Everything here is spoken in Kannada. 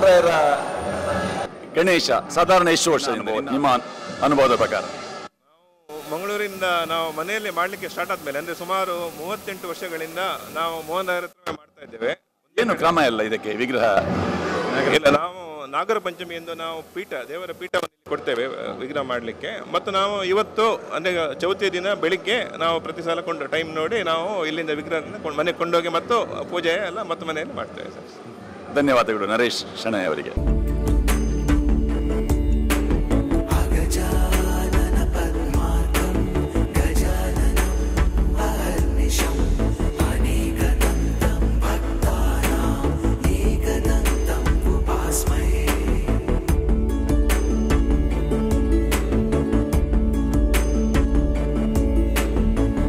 ರಾಯರ ಗಣೇಶ ಸಾಧಾರಣ ಎಷ್ಟು ವರ್ಷದಿಂದ ನಿಮ್ಮ ಅನುಭವದ ಪ್ರಕಾರ ಮಂಗಳೂರಿಂದ ನಾವು ಮನೆಯಲ್ಲೇ ಮಾಡಲಿಕ್ಕೆ ಸ್ಟಾರ್ಟ್ ಆದ್ಮೇಲೆ ಅಂದ್ರೆ ಸುಮಾರು ಮೂವತ್ತೆಂಟು ವರ್ಷಗಳಿಂದ ನಾವು ಮೋಹನ್ ರಾಯರ ಹತ್ರ ಮಾಡ್ತಾ ಇದ್ದೇವೆ ಏನು ಕ್ರಮ ಇಲ್ಲ ಇದಕ್ಕೆ ವಿಗ್ರಹ ಇಲ್ಲ ನಾವು ನಾಗರ ಪಂಚಮಿ ಎಂದು ನಾವು ಪೀಠ ದೇವರ ಪೀಠವನ್ನು ಇಲ್ಲಿ ಕೊಡ್ತೇವೆ ಆ, ವಿಗ್ರಹ ಮಾಡಲಿಕ್ಕೆ ಮತ್ತು ನಾವು ಇವತ್ತು ಅಂದರೆ ಚೌತಿಯ ದಿನ ಬೆಳಿಗ್ಗೆ ನಾವು ಪ್ರತಿ ಸಲ ಕೊಂಡು ಟೈಮ್ ನೋಡಿ ನಾವು ಇಲ್ಲಿಂದ ವಿಗ್ರಹದಿಂದ ಕೊಂಡು ಮನೆಗೆ ಕೊಂಡೋಗಿ ಮತ್ತು ಪೂಜೆ ಎಲ್ಲ ಮತ್ತು ಮನೆಯಲ್ಲಿ ಮಾಡ್ತೇವೆ ಸರ್ ಧನ್ಯವಾದಗಳು ನರೇಶ್ ಶೆಣೈ ಅವರಿಗೆ